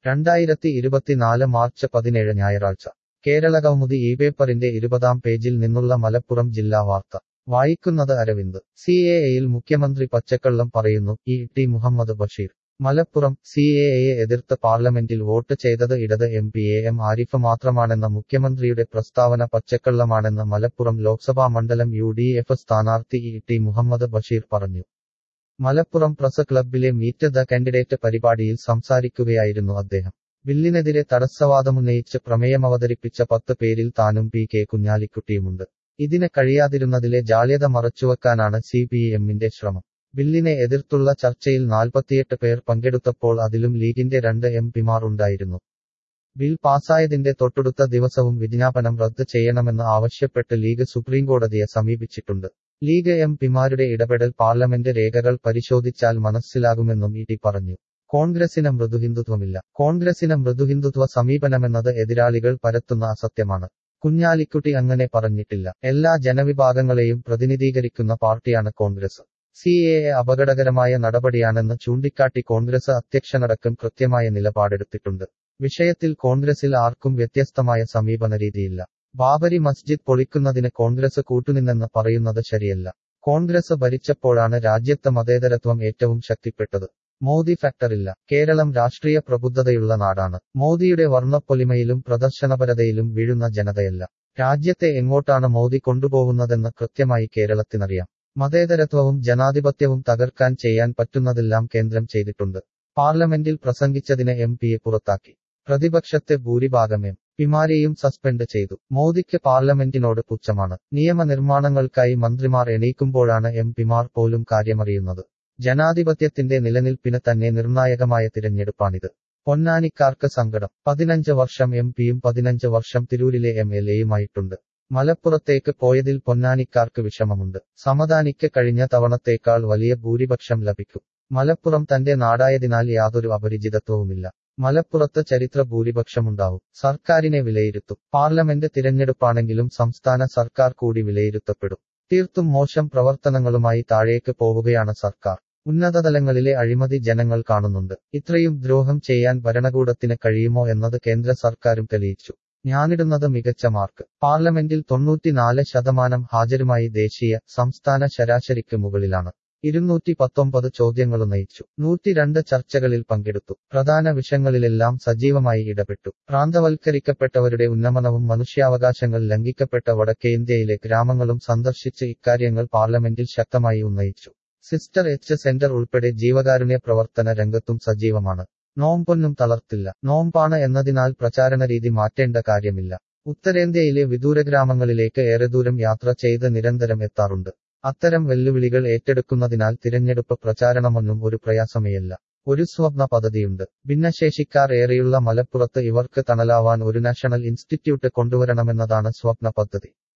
രണ്ടായിരത്തി ഇരുപത്തിനാല് മാർച്ച് പതിനേഴ് ഞായറാഴ്ച കേരളകൗമുദി ഈ പേപ്പറിന്റെ ഇരുപതാം പേജിൽ നിന്നുള്ള മലപ്പുറം ജില്ലാ വാർത്ത വായിക്കുന്നത് അരവിന്ദ് സി എ എയിൽ മുഖ്യമന്ത്രി പച്ചക്കള്ളം പറയുന്നു E T Muhammad Basheer Malappuram C A എയെ എതിർത്ത് പാർലമെന്റിൽ വോട്ട് ചെയ്തത് ഇടത് M P A M Arif മാത്രമാണെന്ന മുഖ്യമന്ത്രിയുടെ പ്രസ്താവന പച്ചക്കള്ളമാണെന്ന് മലപ്പുറം ലോക്സഭാ മണ്ഡലം യു ഡി എഫ് സ്ഥാനാർത്ഥി ഇ ടി മുഹമ്മദ് ബഷീർ പറഞ്ഞു മലപ്പുറം പ്രസ് ക്ലബ്ബിലെ മീറ്റ് ദ കാൻഡിഡേറ്റ് പരിപാടിയിൽ സംസാരിക്കുകയായിരുന്നു അദ്ദേഹം ബില്ലിനെതിരെ തടസ്സവാദമുന്നയിച്ച് പ്രമേയമവതരിപ്പിച്ച പത്ത് പേരിൽ താനും പി കെ കുഞ്ഞാലിക്കുട്ടിയുമുണ്ട് ഇതിന് കഴിയാതിരുന്നതിലെ ജാള്യത മറച്ചുവെക്കാനാണ് സി പി എമ്മിന്റെ ശ്രമം ബില്ലിനെ എതിർത്തുള്ള ചർച്ചയിൽ നാൽപ്പത്തിയെട്ട് പേർ പങ്കെടുത്തപ്പോൾ അതിലും ലീഗിന്റെ രണ്ട് എം പിമാർ ഉണ്ടായിരുന്നു ബിൽ പാസായതിന്റെ തൊട്ടടുത്ത ദിവസവും വിജ്ഞാപനം റദ്ദ് ചെയ്യണമെന്ന് ആവശ്യപ്പെട്ട് ലീഗ് സുപ്രീംകോടതിയെ സമീപിച്ചിട്ടുണ്ട് ലീഗ് എം പിമാരുടെ ഇടപെടൽ പാർലമെന്റ് രേഖകൾ പരിശോധിച്ചാൽ മനസ്സിലാകുമെന്നും ഇ ടി പറഞ്ഞു കോൺഗ്രസിന് മൃദുഹിന്ദുത്വമില്ല കോൺഗ്രസിന് മൃദുഹിന്ദുത്വ സമീപനമെന്നത് എതിരാളികൾ പരത്തുന്ന അസത്യമാണ് കുഞ്ഞാലിക്കുട്ടി അങ്ങനെ പറഞ്ഞിട്ടില്ല എല്ലാ ജനവിഭാഗങ്ങളെയും പ്രതിനിധീകരിക്കുന്ന പാർട്ടിയാണ് കോൺഗ്രസ് സി എ എ അപകടകരമായ നടപടിയാണെന്ന് ചൂണ്ടിക്കാട്ടി കോൺഗ്രസ് അധ്യക്ഷനടക്കം കൃത്യമായ നിലപാടെടുത്തിട്ടുണ്ട് വിഷയത്തിൽ കോൺഗ്രസിൽ ആർക്കും വ്യത്യസ്തമായ സമീപന രീതിയില്ല ബാബരി മസ്ജിദ് പൊളിക്കുന്നതിന് കോൺഗ്രസ് കൂട്ടുനിന്നെന്ന് പറയുന്നത് ശരിയല്ല കോൺഗ്രസ് ഭരിച്ചപ്പോഴാണ് രാജ്യത്ത് മതേതരത്വം ഏറ്റവും ശക്തിപ്പെട്ടത് മോദി ഫാക്ടറില്ല കേരളം രാഷ്ട്രീയ പ്രബുദ്ധതയുള്ള നാടാണ് മോദിയുടെ വർണ്ണപ്പൊലിമയിലും പ്രദർശനപരതയിലും വീഴുന്ന ജനതയല്ല രാജ്യത്തെ എങ്ങോട്ടാണ് മോദി കൊണ്ടുപോകുന്നതെന്ന് കൃത്യമായി കേരളത്തിനറിയാം മതേതരത്വവും ജനാധിപത്യവും തകർക്കാൻ ചെയ്യാൻ പറ്റുന്നതെല്ലാം കേന്ദ്രം ചെയ്തിട്ടുണ്ട് പാർലമെന്റിൽ പ്രസംഗിച്ചതിന് എം പിയെ പുറത്താക്കി പ്രതിപക്ഷത്തെ ഭൂരിഭാഗം എം പിമാരെയും സസ്പെൻഡ് ചെയ്തു മോദിക്ക് പാർലമെന്റിനോട് പുച്ഛമാണ് നിയമനിർമ്മാണങ്ങൾക്കായി മന്ത്രിമാർ എണീക്കുമ്പോഴാണ് എം പിമാർ പോലും കാര്യമറിയുന്നത് ജനാധിപത്യത്തിന്റെ നിലനിൽപ്പിന് തന്നെ നിർണായകമായ തിരഞ്ഞെടുപ്പാണിത് പൊന്നാനിക്കാർക്ക് സങ്കടം പതിനഞ്ച് വർഷം എം പിയും പതിനഞ്ച് വർഷം തിരൂരിലെ എം എൽ എയുമായിട്ടുണ്ട് മലപ്പുറത്തേക്ക് പോയതിൽ പൊന്നാനിക്കാർക്ക് വിഷമമുണ്ട് സമദാനിക്ക് കഴിഞ്ഞ തവണത്തേക്കാൾ വലിയ ഭൂരിപക്ഷം ലഭിക്കും മലപ്പുറം തന്റെ നാടായതിനാൽ യാതൊരു അപരിചിതത്വവുമില്ല മലപ്പുറത്ത് ചരിത്ര ഭൂരിപക്ഷമുണ്ടാവും സർക്കാരിനെ വിലയിരുത്തും പാർലമെന്റ് തിരഞ്ഞെടുപ്പാണെങ്കിലും സംസ്ഥാന സർക്കാർ കൂടി വിലയിരുത്തപ്പെടും തീർത്തും മോശം പ്രവർത്തനങ്ങളുമായി താഴേക്ക് പോവുകയാണ് സർക്കാർ ഉന്നതതലങ്ങളിലെ അഴിമതി ജനങ്ങൾ കാണുന്നുണ്ട് ഇത്രയും ദ്രോഹം ചെയ്യാൻ ഭരണകൂടത്തിന് കഴിയുമോ എന്നത് കേന്ദ്ര സർക്കാരും തെളിയിച്ചു ഞാനിടുന്നത് മികച്ച മാർക്ക് പാർലമെന്റിൽ തൊണ്ണൂറ്റിനാല് ശതമാനം ഹാജരുമായി ദേശീയ സംസ്ഥാന ശരാശരിക്ക് മുകളിലാണ് ഇരുന്നൂറ്റി പത്തൊമ്പത് ചോദ്യങ്ങൾ നയിച്ചു നൂറ്റിരണ്ട് ചർച്ചകളിൽ പങ്കെടുത്തു പ്രധാന വിഷയങ്ങളിലെല്ലാം സജീവമായി ഇടപെട്ടു പ്രാന്തവൽക്കരിക്കപ്പെട്ടവരുടെ ഉന്നമനവും മനുഷ്യാവകാശങ്ങൾ ലംഘിക്കപ്പെട്ട വടക്കേ ഇന്ത്യയിലെ ഗ്രാമങ്ങളും സന്ദർശിച്ച് ഇക്കാര്യങ്ങൾ പാർലമെന്റിൽ ശക്തമായി ഉന്നയിച്ചു സിസ്റ്റർ എച്ച് സെന്റർ ഉൾപ്പെടെ ജീവകാരുണ്യ പ്രവർത്തന രംഗത്തും സജീവമാണ് നോമ്പൊന്നും തളർത്തില്ല നോമ്പാണ് എന്നതിനാൽ പ്രചാരണ രീതി മാറ്റേണ്ട കാര്യമില്ല ഉത്തരേന്ത്യയിലെ വിദൂര ഗ്രാമങ്ങളിലേക്ക് ഏറെ ദൂരം യാത്ര ചെയ്ത് നിരന്തരം എത്താറുണ്ട് അത്തരം വെല്ലുവിളികൾ ഏറ്റെടുക്കുന്നതിനാൽ തിരഞ്ഞെടുപ്പ് പ്രചാരണമൊന്നും ഒരു പ്രയാസമേയല്ല ഒരു സ്വപ്ന പദ്ധതിയുണ്ട് ഭിന്നശേഷിക്കാർ ഏറെയുള്ള മലപ്പുറത്ത് ഇവർക്ക് തണലാവാൻ ഒരു നാഷണൽ ഇൻസ്റ്റിറ്റ്യൂട്ട് കൊണ്ടുവരണമെന്നതാണ് സ്വപ്ന പദ്ധതി